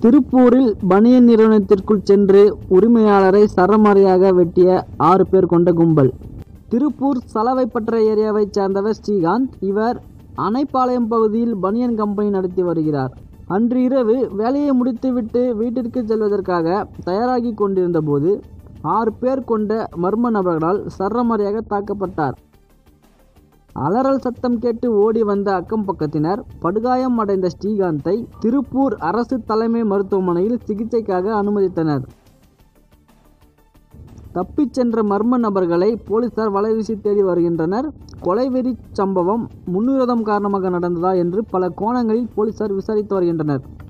திருப்பூரில் பனியன் நிறுவனத்திற்குள் சென்று உரிமையாளரை சரமாரியாக வெட்டிய ஆறு பேர் கொண்ட கும்பல் திருப்பூர் சலவைப்பற்ற ஏரியாவைச் சேர்ந்தவர் ஸ்ரீகாந்த் இவர் அணைப்பாளையம் பகுதியில் பனியன் கம்பெனி நடத்தி வருகிறார் அன்று இரவு வேலையை முடித்துவிட்டு வீட்டிற்கு செல்வதற்காக தயாராகி கொண்டிருந்த போது ஆறு பேர் கொண்ட மர்ம நபர்களால் சரமாரியாக தாக்கப்பட்டார் அலறல் சத்தம் கேட்டு ஓடி வந்த அக்கம் பக்கத்தினர் படுகாயம் அடைந்த ஸ்ரீகாந்தை திருப்பூர் அரசு தலைமை மருத்துவமனையில் சிகிச்சைக்காக அனுமதித்தனர் தப்பிச் சென்ற மர்ம நபர்களை போலீசார் வலைவீசி தேடி வருகின்றனர் கொலைவெறி சம்பவம் முன்விரோதம் காரணமாக நடந்ததா என்று பல கோணங்களில் போலீசார் விசாரித்து வருகின்றனர்